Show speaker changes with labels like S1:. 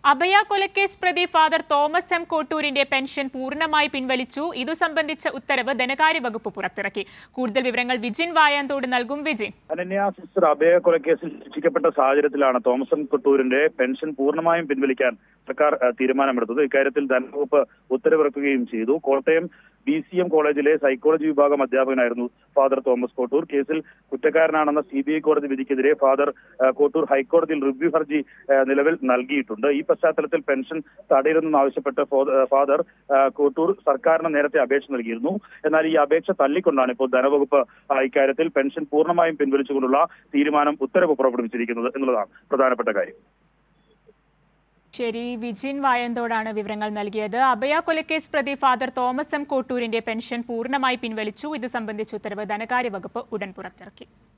S1: അഭയ കൊലക്കേസ് പ്രതി Father Thomas M കോട്ടൂരിന്റെ പെൻഷൻ പൂർണ്ണമായി പിൻവലിച്ചു ഇതു സംബന്ധിച്ച ഉത്തരവ് ധനകാര്യ വകുപ്പ് പുറത്തിറക്കി കൂടുതൽ വിവരങ്ങൾ വിജിൻ വായാന്തോട് നൽകും വിജിൻ
S2: അനന്യ സിസ്റ്റർ അഭയ കൊലക്കേസിൽ ശിക്ഷിക്കപ്പെട്ട സാഹചര്യത്തിലാണ് തോമസ് എം കൊട്ടൂരിന്റെ പെൻഷൻ പൂർണ്ണമായും പിൻവലിക്കാൻ സർക്കാർ ഏഹ്, തീരുമാനമെടുത്തത് ഇക്കാര്യത്തിൽ ധനവകുപ്പ് ഉത്തരവിറക്കുകയും ചെയ്തു കോട്ടയം ബി സി എം കോളേജിലെ സൈക്കോളജി വിഭാഗം അധ്യാപകനായിരുന്നു ഫാദർ തോമസ് കോട്ടൂർ കേസിൽ കുറ്റക്കാരനാണെന്ന സി ബി ഐ കോടതി വിധിക്കെതിരെ ഫാദർ ഏഹ്, കോട്ടൂർ ഹൈക്കോടതിയിൽ റിവ്യൂ ഹർജി ഏഹ്, നിലവിൽ നൽകിയിട്ടുണ്ട് ഈ പശ്ചാത്തലത്തിൽ പെൻഷൻ തടയരുതെന്നാവശ്യപ്പെട്ട് ഫോ- ഏഹ്, ഫാദർ ഏഹ്, കോട്ടൂർ സർക്കാരിന് നേരത്തെ അപേക്ഷ നൽകിയിരുന്നു എന്നാൽ ഈ അപേക്ഷ തള്ളിക്കൊണ്ടാണ് ഇപ്പോൾ ധനവകുപ്പ് ആ, ഇക്കാര്യത്തിൽ പെൻഷൻ പൂർണ്ണമായും പിൻവലിച്ചുകൊണ്ടുള്ള തീരുമാനം ഉത്തരവ് പുറപ്പെടുവിച്ചിരിക്കുന്നത് എന്നുള്ളതാണ് പ്രധാനപ്പെട്ട കാര്യം
S1: ശരി വിജിൻ വായന്തോടാണ് വിവരങ്ങൾ നൽകിയത് അഭയ കൊലക്കേസ് പ്രതി ഫാദർ തോമസ് എം കോട്ടൂരിന്റെ പെൻഷൻ പൂർണ്ണമായി പിൻവലിച്ചു ഇത് സംബന്ധിച്ച ഉത്തരവ് ധനകാര്യ വകുപ്പ് ഉടൻ പുറത്തിറക്കി